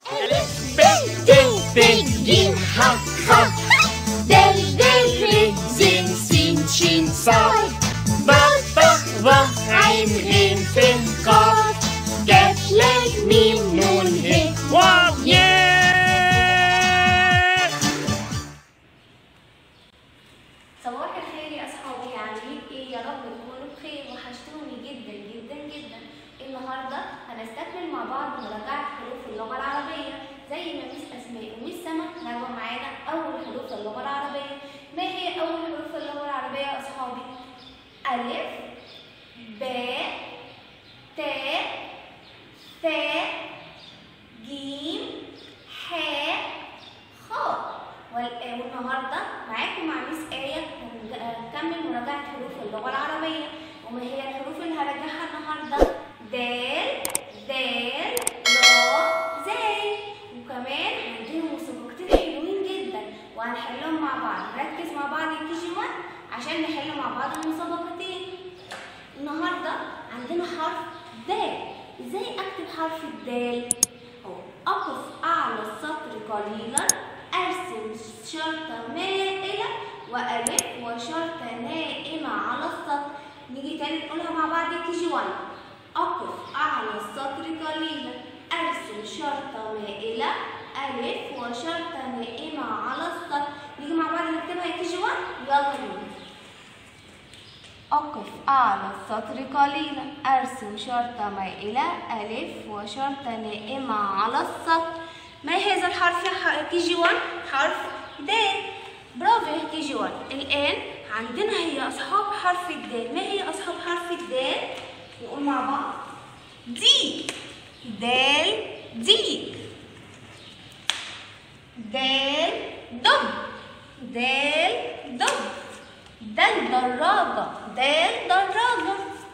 Bing, bing, bing, yin, ha, ha. Del, del, re, zin, sin, shin, صاد. با, با, وا, عين, غين, فين, قاف. كاف, لام, ميم, نون, ه, واو. Yeah! صباح الخير يا اصحابي عاملين ايه يا رب تكونوا بخير وحشتوني جدا جدا جدا النهارده هنستكمل مع بعض مراجعه حروف اللغه العربيه زي ما ميس اسماء وميس سما راجعوا معانا اول حروف اللغه العربيه ما هي اول حروف اللغه العربيه يا اصحابي الف باء تاء ثاء جيم حاء خاء وال- والنهارده معاكم مع ميس آية هنكمل مراجعة حروف اللغة العربية وما هي الحروف اللي هراجعها النهارده دال دال را زاي وكمان عندنا مسابقتين حلوين جدا وهنحلهم مع بعض نركز مع بعض الكي جي 1 عشان نحل مع بعض المسابقتين النهارده عندنا حرف دال ازاي اكتب حرف الدال اهو اقف اعلى السطر قليلا ارسم شرطه مائله والف وشرطه نائمه على السطر نيجي تاني نقولها مع بعض كي جي 1 اقف اعلى السطر قليلا ارسم شرطه مائله الف وشرطه نائمه على السطر نيجي مع بعض نكتبها يا كي جي 1 يلا بينا أقف أعلى السطر قليلا أرسم شرطة مائلة ألف وشرطة نائمة على السطر ما هذا الحرف يا ح- كي جي 1 حرف د برافو يا كي جي 1 الآن عندنا هي أصحاب حرف الدال ما هي أصحاب حرف الدال نقول مع بعض دي دال ديك دال دب دال دب دال دراجة دال دراجة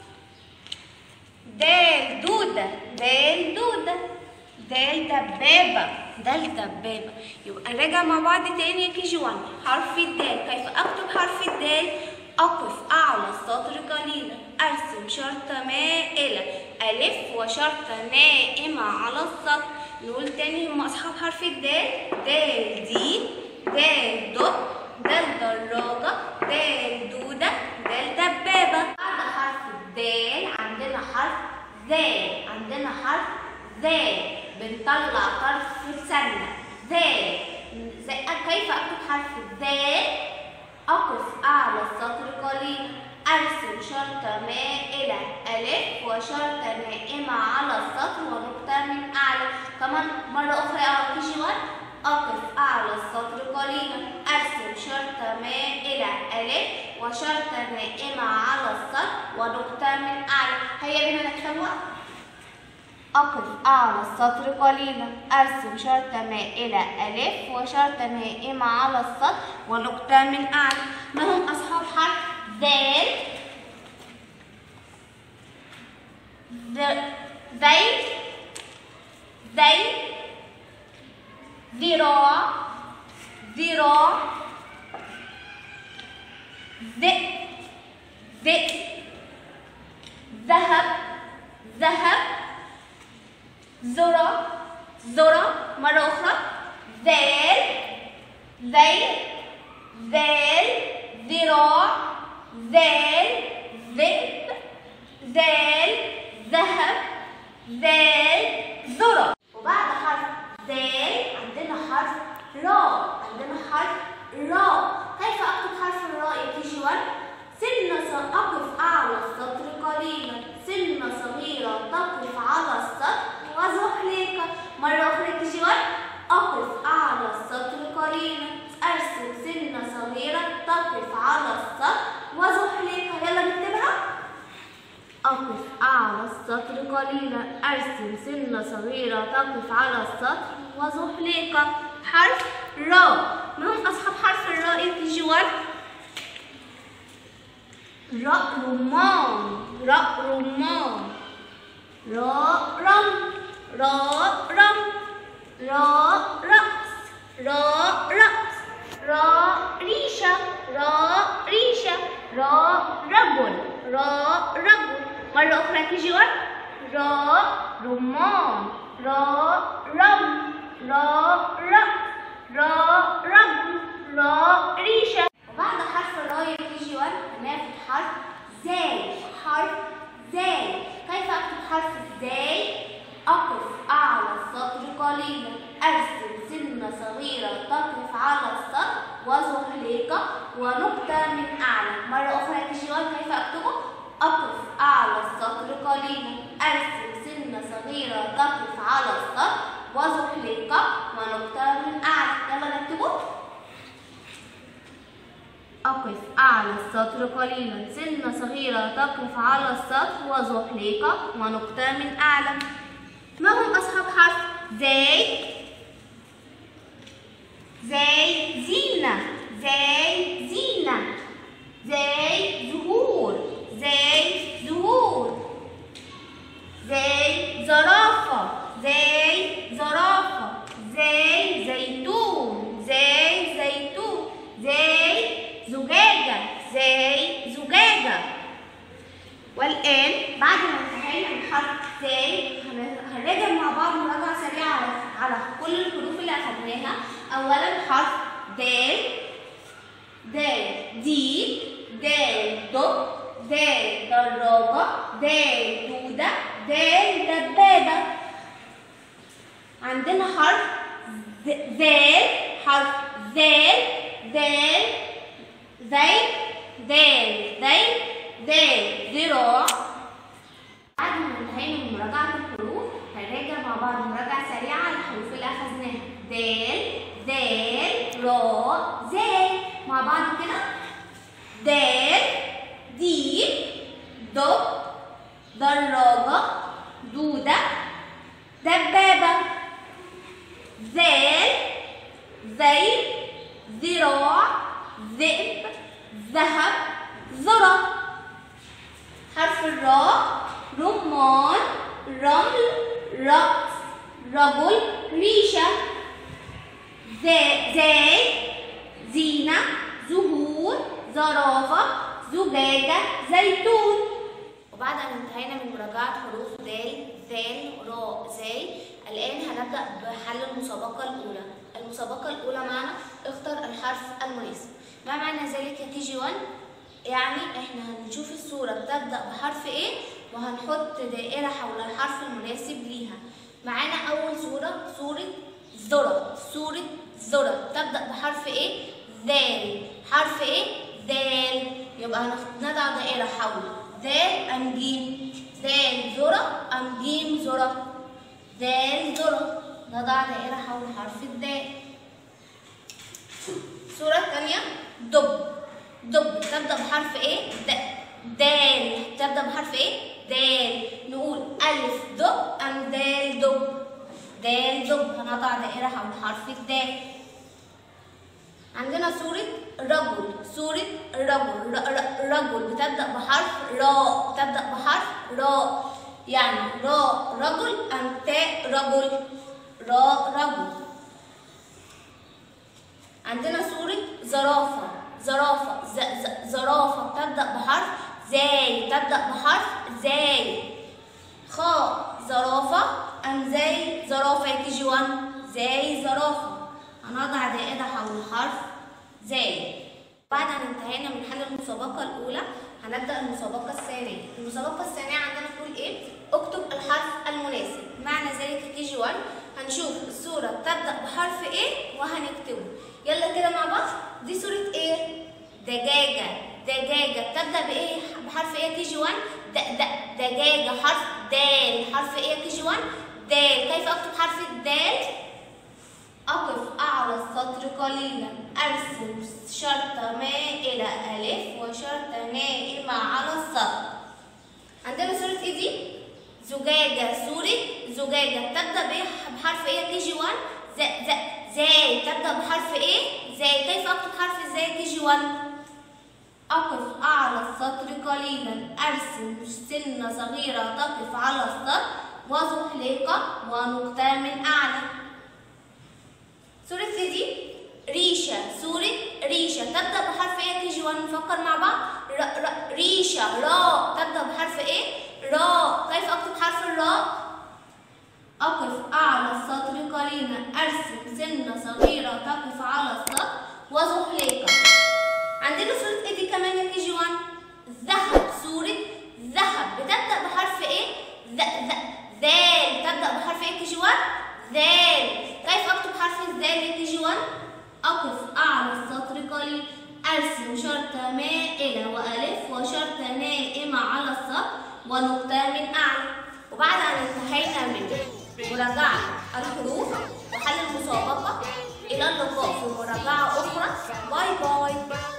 دال دودة دال دودة دال دبابة دال دبابة يبقى نراجع مع بعض تاني يا كي جي 1 حرف الدال كيف أكتب حرف الدال أقف أعلى السطر قليلا أرسم شرطة مائلة ألف وشرطة نائمة على السطر نقول تاني هم أصحاب حرف الدال دال دي دال دب دال دراجة دال دودة دال دبابة بعد حرف الدال عندنا حرف ذال عندنا حرف ذال بنطلع طرف السنة ذال زي- كيف أكتب حرف الذال أقف أعلى السطر قليلا أرسم شرطة مائلة ألف وشرطة نائمة على السطر ونقطة من أعلى كمان مرة أخرى يا كي جي 1 أقف أعلى السطر قليلا أرسم شرطة مائلة ألف وشرطة نائمة على السطر ونقطة من أعلى هيا بنا نكتبها أقف أعلى السطر قليلا أرسم شرطة مائلة ألف وشرطة نائمة على السطر ونقطة من أعلى ما هم أصحاب حرف ذال ذ- ذيل ذيل ذراع ذراع ذئب ذئب ذهب ذهب ذرة ذرة مرة أخرى ذال ذيل ذال ذراع ذال ذئب ذال ذهب ذال ذرة وبعد حرف ذال عندنا حرف راء عندنا حرف راء كيف أكتب حرف الراء يا كي جي 1 سنة ص- أقف أعلى السطر قليلا سنة صغيرة تقف على السطر وزحلقة مرة أخرى يا كي جي 1 أقف أعلى السطر قليلا أرسم سنة صغيرة تقف على السطر وزحلقة يلا نكتبها أقف أعلى السطر قليلا أرسم سنة صغيرة تقف على السطر وزحلقة حرف راء ما هم أصحاب حرف الراء يا كي جي 1 راء رمان راء رمان راء رم راء رم راء رأس راء رأس راء ريشة راء ريشة راء رجل راء رجل مرة أخرى كي جي 1 راء رمان راء رم را رأس را رجل را ريشة وبعد حرف الراء يا كي جي 1 هناخد حرف زاي حرف زاي كيف اكتب حرف زاي اقف اعلى السطر قليلا ارسم سنة صغيرة تقف على السطر وزحليقة ونقطة من اعلى مرة اخرى يا كي جي 1 كيف اكتبه اقف اعلى السطر قليلا ارسم سنة صغيرة تقف على السطر وزحليقة ونقطة من اعلى يلا نكتبه أقف أعلى السطر قليلا سنة صغيرة تقف على السطر وزحليقة ونقطة من أعلى ما هم أصحاب حرف زي زي زينة زي زينة زي زهور زي زهور زي زرافة زي زرافة زي زيتون زي زيتون زي زجاجة زي زجاجة والآن بعد ما انتهينا من حرف زي هن- هنراجع مع بعض مراجعة سريعة على على كل الحروف اللي أخدناها أولا حرف دال دال دي دال دب دال دراجة دال دودة دال دبابة عندنا حرف ذ- ذال حرف ذال ذال زي ذال زي ذال ذراع بعد ما انتهينا من مراجعة الحروف هنراجع مع بعض مراجعة سريعة على الحروف اللي أخذناها دال ذال راء زال مع بعض كده دال دي دب دراجة دودة دبابة ذال زي ذراع ذئب ذهب ذرة حرف الراء رمان رمل رأس رجل ريشة زي زي زينة زهور زرافة زجاجة زيتون وبعد أن انتهينا من مراجعة حروف دال ذال راء زي الآن هنبدأ بحل المسابقة الأولى المسابقة الأولى معنا اختر الحرف المناسب ما معنى ذلك يا كي جي 1 يعني احنا هنشوف الصورة بتبدأ بحرف ايه وهنحط دائرة حول الحرف المناسب ليها معانا أول صورة صورة ذرة صورة ذرة تبدأ بحرف ايه ذال حرف ايه ذال يبقى هنخ- نضع دائرة حول ذال أم جيم ذال ذرة أم جيم ذرة ذال ذرة نضع دائرة حول حرف الذال الصورة الثانية دب دب تبدأ بحرف ايه؟ د دال تبدأ بحرف ايه؟ دال نقول ألف دب أم دال دب دال دب هنضع دائرة حول حرف الدال عندنا صورة رجل صورة رجل ر- ر- رجل بتبدأ بحرف راء بتبدأ بحرف راء يعني راء رجل أم تاء رجل راء رجل عندنا صورة زرافة زرافة ز ز زرافة بتبدأ بحرف زاي تبدأ بحرف زاي خاء زرافة أم زي زرافة يا كي جي 1 زي زرافة هنضع دائرة حول الحرف زي بعد أن انتهينا من حل المسابقة الأولى هنبدأ المسابقة الثانية المسابقة الثانية عندنا بتقول إيه؟ اكتب الحرف المناسب معنى ذلك يا كي جي 1 هنشوف الصورة بتبدأ بحرف إيه وهنكتبه يلا كده مع بعض دي صورة إيه؟ دجاجة دجاجة بتبدأ بإيه؟ بحرف إيه يا كي جي 1؟ د د دجاجة حرف دال حرف إيه يا كي جي 1؟ دال كيف أكتب حرف الدال؟ أقف أعلى السطر قليلا أرسم شرطة مائلة ألف وشرطة نائمة على السطر عندنا صورة إيه دي؟ زجاجة صورة زجاجة تبدأ بإيه بحرف إيه يا كي جي 1؟ ز ز زاي تبدأ بحرف إيه؟ زاي كيف أكتب حرف الزاي يا كي جي 1؟ أقف أعلى السطر قليلا أرسم سنة صغيرة تقف على السطر وزحليقة ونقطة من أعلى سورة دي ريشة سورة ريشة تبدأ بحرف ايه يا كي جي 1 نفكر مع بعض ر ر ريشة راء تبدأ بحرف ايه راء كيف أكتب حرف الراء أقف أعلى السطر قليلا أرسم وزحليقة عندنا صورة ايه دي كمان يا كي جي 1 ذهب صورة ذهب بتبدأ بحرف ايه؟ ذ ذ ذال تبدأ بحرف ايه كي جي 1 ذال كيف اكتب حرف الذال يا كي جي 1 اقف اعلى السطر قليل ارسم شرطة مائلة والف وشرطة نائمة على السطر ونقطة من اعلى وبعد ان انتهينا من مراجعة الحروف وحل المسابقة إلى اللقاء في مراجعة أخرى باي باي